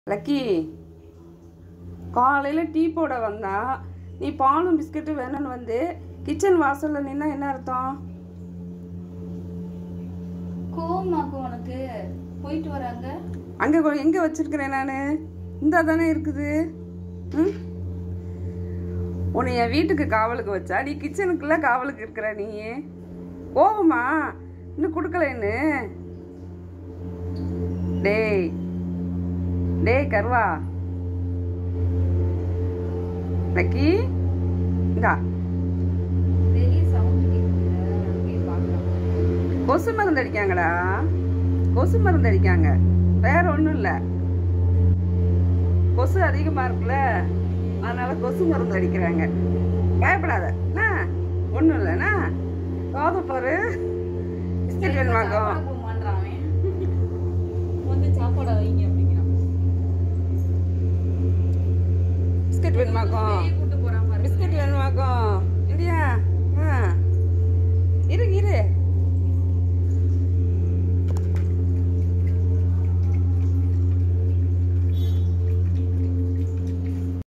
Lucky காலையில் tea போட வந்தா நீ பாலும் பிஸ்கட்டும் வேணும்னு வந்து கிச்சன் வாசலில் நின்னா என்ன அர்த்தம் கோவமாக்கும் உனக்கு போயிட்டு வராங்க அங்கே எங்கே வச்சிருக்கிறேன் நான் இந்த தானே இருக்குது ம் உன்னை என் வீட்டுக்கு காவலுக்கு வச்சா நீ கிச்சனுக்குள்ள காவலுக்கு இருக்கிற நீ கோவமா இன்னும் கொடுக்கலன்னு டேய் டேய் கருவா லக்கி இந்தா வெளியே சவுண்ட் கேட்குதுல போய் பார்க்கலாம் கொசு மருந்து அடிக்காங்கடா கொசு மருந்து அடிக்காங்க வேற ஒன்றும் இல்லை கொசு அதிகமாக இருக்குல்ல அதனால கொசு மருந்து அடிக்கிறாங்க பயப்படாத என்ன ஒன்றும் இல்லைண்ணா தோத பாரு பிஸ்கட் வேணுமாக்கும் சாப்பாடு போமான்றான் அவன். வந்து சாப்பாடை வைங்க அப்படிங்கிறான் பிஸ்கட் வேணுமாக்கும் வெளியே கூட்டு போறான் பாரு பிஸ்கட் வேணுமாக்கும் இல்லையா